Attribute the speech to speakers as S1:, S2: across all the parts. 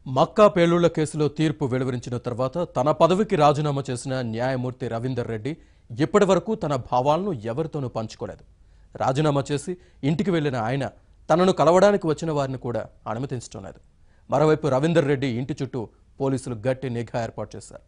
S1: మక్కా పేలుళ్ల కేసులో తీర్పు వెలువరించిన తర్వాత తన పదవికి రాజీనామా చేసిన న్యాయమూర్తి రవీందర్ రెడ్డి ఇప్పటి వరకు తన భావాలను ఎవరితోనూ పంచుకోలేదు రాజీనామా చేసి ఇంటికి వెళ్లిన ఆయన తనను కలవడానికి వచ్చిన వారిని కూడా అనుమతించడం లేదు మరోవైపు రవీందర్ రెడ్డి ఇంటి చుట్టూ పోలీసులు గట్టి నిఘా ఏర్పాటు చేశారు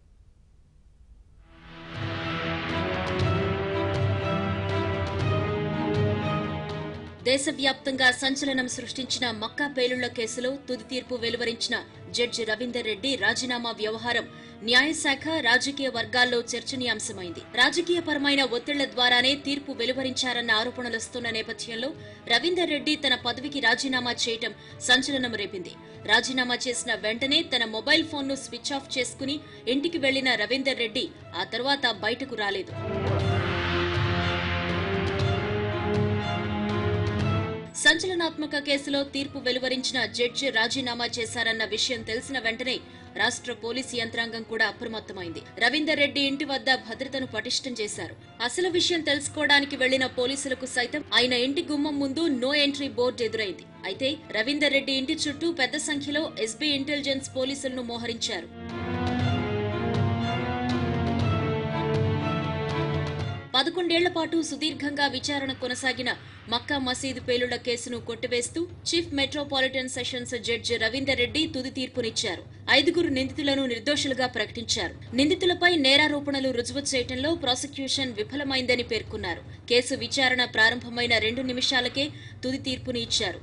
S2: దేశవ్యాప్తంగా సంచలనం సృష్టించిన మక్కా పేలుళ్ల కేసులో తుది తీర్పు వెలువరించిన జడ్జి రవీందర్ రెడ్డి రాజీనామా వ్యవహారం న్యాయశాఖ రాజకీయ వర్గాల్లో చర్చనీయాంశమైంది రాజకీయపరమైన ఒత్తిళ్ల ద్వారానే తీర్పు వెలువరించారన్న ఆరోపణలొస్తున్న నేపథ్యంలో రవీందర్ రెడ్డి తన పదవికి రాజీనామా చేయటం సంచలనం రేపింది రాజీనామా చేసిన వెంటనే తన మొబైల్ ఫోన్ను స్విచ్ ఆఫ్ చేసుకుని ఇంటికి వెళ్లిన రవీందర్ రెడ్డి ఆ తర్వాత బయటకు రాలేదు సంచలనాత్మక కేసులో తీర్పు వెలువరించిన జడ్జి రాజీనామా చేశారన్న విషయం తెలిసిన వెంటనే రాష్ట్ర పోలీసు యంత్రాంగం కూడా అప్రమత్తమైంది రవీందర్ రెడ్డి ఇంటి వద్ద భద్రతను పటిష్టం చేశారు అసలు విషయం తెలుసుకోవడానికి వెళ్లిన పోలీసులకు సైతం ఆయన ఇంటి గుమ్మం ముందు నో ఎంట్రీ బోర్డు ఎదురైంది అయితే రవీందర్ రెడ్డి ఇంటి చుట్టూ పెద్ద సంఖ్యలో ఎస్బీ ఇంటెలిజెన్స్ పోలీసులను మోహరించారు పదకొండేళ్ల పాటు సుదీర్ఘంగా విచారణ కొనసాగిన మక్కా మసీదు పేలుళ్ల కేసును కొట్టివేస్తూ chief metropolitan sessions judge Ravinder Reddy తుది తీర్పునిచ్చారు ఐదుగురు నిందితులను నిర్దోషులుగా ప్రకటించారు నిందితులపై నేరారోపణలు రుజువు చేయడంలో ప్రాసిక్యూషన్ విఫలమైందని పేర్కొన్నారు కేసు విచారణ ప్రారంభమైన రెండు నిమిషాలకే తుది తీర్పుని ఇచ్చారు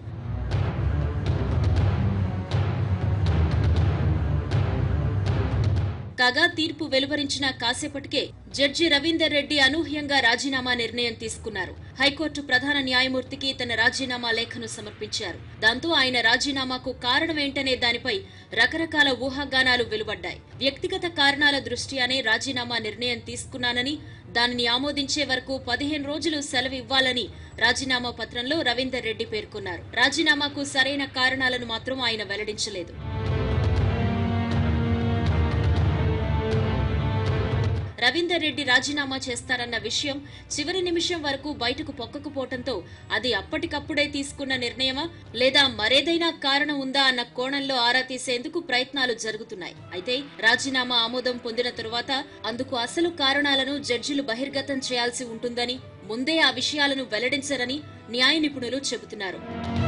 S2: కాగా తీర్పు వెలువరించిన కాసేపటికే జడ్జి రవీందర్ రెడ్డి అనూహ్యంగా రాజీనామా నిర్ణయం తీసుకున్నారు హైకోర్టు ప్రధాన న్యాయమూర్తికి తన రాజీనామా లేఖను సమర్పించారు దాంతో ఆయన రాజీనామాకు కారణమేంటనే దానిపై రకరకాల ఊహాగానాలు వెలువడ్డాయి వ్యక్తిగత కారణాల దృష్ట్యానే రాజీనామా నిర్ణయం తీసుకున్నానని దానిని ఆమోదించే వరకు పదిహేను రోజులు సెలవు ఇవ్వాలని రాజీనామా పత్రంలో రవీందర్ రెడ్డి పేర్కొన్నారు రాజీనామాకు సరైన కారణాలను మాత్రం ఆయన వెల్లడించలేదు రవీందర్ రెడ్డి రాజీనామా చేస్తారన్న విషయం చివరి నిమిషం వరకు బయటకు పొక్కకపోవడంతో అది అప్పటికప్పుడే తీసుకున్న నిర్ణయమా లేదా మరేదైనా కారణం ఉందా అన్న కోణంలో ఆరా తీసేందుకు ప్రయత్నాలు జరుగుతున్నాయి అయితే రాజీనామా ఆమోదం పొందిన తరువాత అందుకు అసలు కారణాలను జడ్జిలు బహిర్గతం చేయాల్సి ఉంటుందని ముందే ఆ విషయాలను వెల్లడించరని న్యాయ నిపుణులు చెబుతున్నారు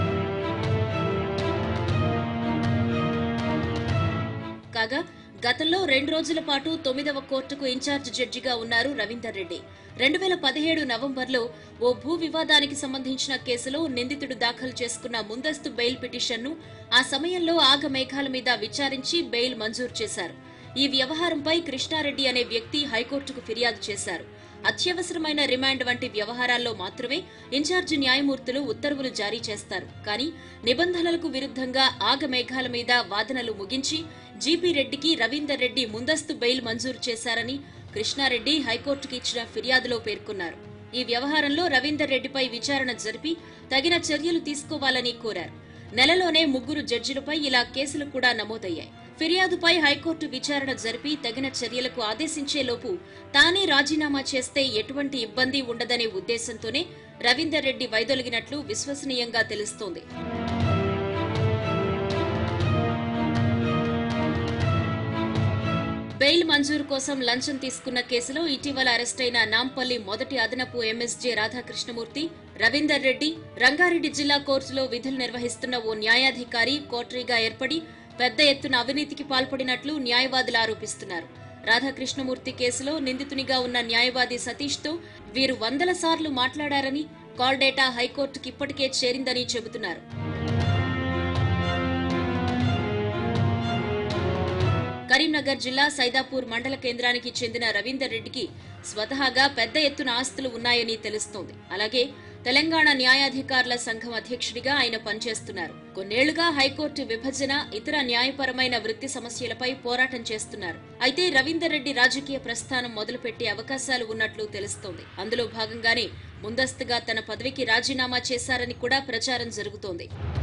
S2: కాగా గతంలో రెండు రోజుల పాటు తొమ్మిదవ కోర్టుకు ఇన్ఛార్జ్ జడ్జిగా ఉన్నారు రవీందర్ రెడ్డి రెండు వేల పదిహేడు నవంబర్లో ఓ భూ వివాదానికి సంబంధించిన కేసులో నిందితుడు దాఖలు చేసుకున్న ముందస్తు బెయిల్ పిటిషన్ను ఆ సమయంలో ఆగ మేఘాల మీద విచారించి బెయిల్ మంజూరు చేశారు ఈ వ్యవహారంపై కృష్ణారెడ్డి అనే వ్యక్తి హైకోర్టుకు ఫిర్యాదు చేశారు అత్యవసరమైన రిమాండ్ వంటి వ్యవహారాల్లో మాత్రమే ఇన్ఛార్జి న్యాయమూర్తులు ఉత్తర్వులు జారీ చేస్తారు కానీ నిబంధనలకు విరుద్ధంగా ఆగ మేఘాల మీద వాదనలు ముగించి జీపీ రెడ్డికి రవీందర్ రెడ్డి ముందస్తు బెయిల్ మంజూరు చేశారని కృష్ణారెడ్డి హైకోర్టుకు ఇచ్చిన ఫిర్యాదులో పేర్కొన్నారు ఈ వ్యవహారంలో రవీందర్ రెడ్డిపై విచారణ జరిపి తగిన చర్యలు తీసుకోవాలని కోరారు నెలలోనే ముగ్గురు జడ్జిలపై ఇలా కేసులు కూడా నమోదయ్యాయి ఫిర్యాదుపై హైకోర్టు విచారణ జరిపి తగిన చర్యలకు ఆదేశించేలోపు తానే రాజీనామా చేస్తే ఎటువంటి ఇబ్బంది ఉండదనే ఉద్దేశంతోనే రవీందర్ రెడ్డి వైదొలిగినట్లు విశ్వసనీయంగా తెలుస్తోంది బెయిల్ మంజూరు కోసం లంచం తీసుకున్న కేసులో ఇటీవల అరెస్టైన నాంపల్లి మొదటి అదనపు ఎంఎస్జే రాధాకృష్ణమూర్తి రవీందర్ రెడ్డి రంగారెడ్డి జిల్లా కోర్టులో విధులు నిర్వహిస్తున్న ఓ న్యాయాధికారి కోటరీగా ఏర్పడి పెద్ద ఎత్తున అవినీతికి పాల్పడినట్లు న్యాయవాదులు ఆరోపిస్తున్నారు రాధాకృష్ణమూర్తి కేసులో నిందితునిగా ఉన్న న్యాయవాది సతీష్తో వీరు వందల సార్లు మాట్లాడారని కాల్ డేటా హైకోర్టుకి ఇప్పటికే చేరిందని చెబుతున్నారు కరీంనగర్ జిల్లా సైదాపూర్ మండల కేంద్రానికి చెందిన రవీందర్ రెడ్డికి స్వతహాగా పెద్ద ఎత్తున ఆస్తులు ఉన్నాయని తెలుస్తోంది అలాగే తెలంగాణ న్యాయాధికారుల సంఘం అధ్యక్షుడిగా ఆయన పనిచేస్తున్నారు కొన్నేళ్లుగా హైకోర్టు విభజన ఇతర న్యాయపరమైన వృత్తి సమస్యలపై పోరాటం చేస్తున్నారు అయితే రవీందర్ రెడ్డి రాజకీయ ప్రస్థానం మొదలుపెట్టే అవకాశాలు ఉన్నట్లు తెలుస్తోంది అందులో భాగంగానే ముందస్తుగా తన పదవికి రాజీనామా చేశారని కూడా ప్రచారం జరుగుతోంది